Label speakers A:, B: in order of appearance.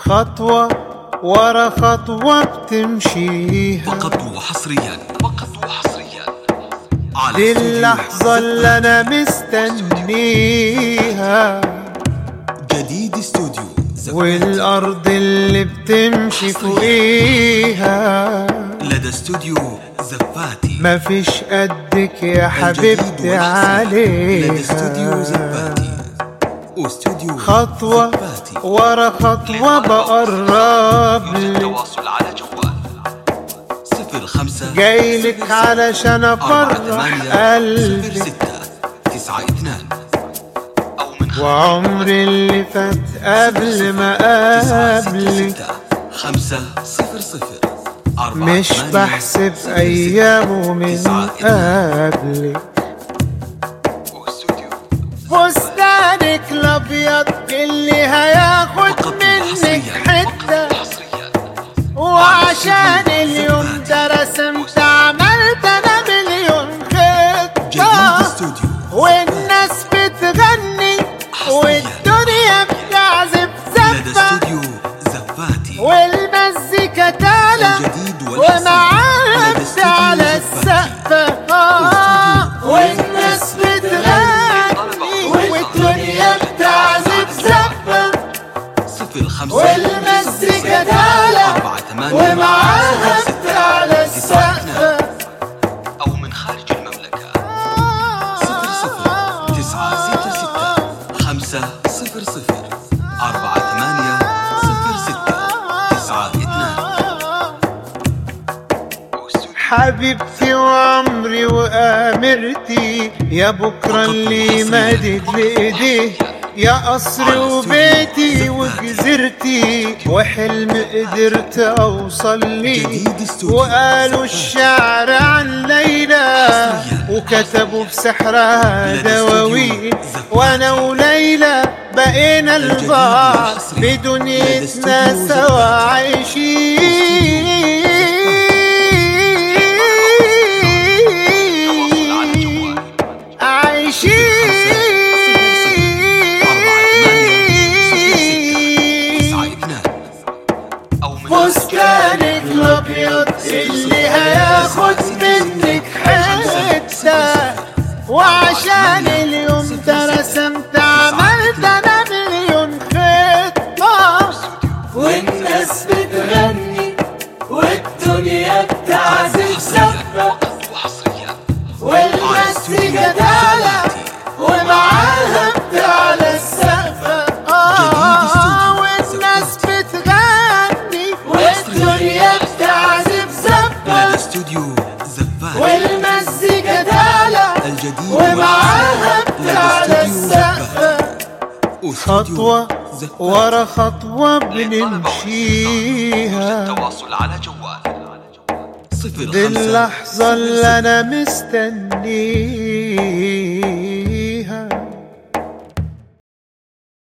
A: خطوة ورا خطوة بتمشيها
B: فقط وحصريا فقط وحصريا على
A: دي
B: استوديو
A: اللحظة اللي أنا مستنيها
B: جديد استوديو زفاتي
A: والأرض اللي بتمشي فوقيها
B: لدى استوديو زفاتي
A: مفيش قدك يا
B: الجديد
A: حبيبتي
B: والأصلي لدى استوديو
A: عليها
B: زفاتي واستوديو
A: خطوة
B: زفاتي
A: ورا خطوة بقرب
B: يوجد
A: لك
B: تواصل على جوال صفر خمسة
A: جايلك علشان
B: أربعة
A: أفرح
B: ثمانية صفر
A: قلبك
B: ستة تسعة اثنان أو من خلال
A: وعمري اللي فات قبل ما
B: تسعة ستة
A: أقابلك
B: ستة خمسة صفر صفر أربعة
A: مش
B: ثمانية
A: بحسب
B: صفر
A: أيامه من
B: تسعة اثنان
A: قبلك
B: واستوديو
A: فستانك الأبيض اللي هياخد
B: فقط
A: منك
B: وحصريا
A: حتة
B: فقط وحصريا
A: وعشان اليوم ده رسمت عملت أنا مليون
B: جديد
A: خطة
B: استوديو
A: والناس بتغني والدنيا بتعزف
B: لدى
A: زفة
B: استوديو زفاتي
A: والمزيكا تعلى
B: الجديد والأصلي
A: ومعاها
B: لدى استوديو
A: بتعلى
B: زفاتي.
A: السقف آه، والناس بتغني والدنيا بتعزف زفة
B: صفر خمسة
A: والمزيكا تعلى
B: أربعة ثمانية
A: ومعاها
B: صفر ستة
A: بتعلى
B: تسعة اثنان
A: السقف
B: أو من خارج المملكة صفر صفر تسعة ستة ستة خمسة صفر صفر أربعة ثمانية صفر ستة تسعة اثنان
A: حبيبتي وعمري وآمرتي يا بكرة اللي مدد لإيديه يا قصري وبيتي وجزيرتي وحلم قدرت أوصل ليه
B: جديد استوديو
A: وقالوا الشعر عن ليلى وكتبوا بسحرها
B: لدى استوديو
A: دواوين
B: زفاف.
A: وأنا وليلى بقينا
B: الجديد
A: البعض
B: والحصري لدى
A: بدنيتنا
B: استوديو
A: سوا عايشين فستانك الابيض اللي هياخد منك حته وعشان اليوم ده رسمت عملت انا مليون خطه
C: والناس بتغني والدنيا بتعزف زفة
A: والمزيكا تعلى ومعاها بتعلى السقفة آه والناس بتغني والدنيا بتعزف زفة
B: استوديو زفات
A: والمزيكا تعلى
B: الجديد
A: ومعاها
B: والأصلي
A: بتعلى
B: لدى استوديو
A: السقفة
B: زفات.
A: خطوة
B: زفات.
A: ورا خطوة
B: للطلبة والاستفسار
A: بنمشيها
B: يوجد تواصل على جوال صفر
A: دي
B: خمسة
A: اللحظة اللي أنا مستنيها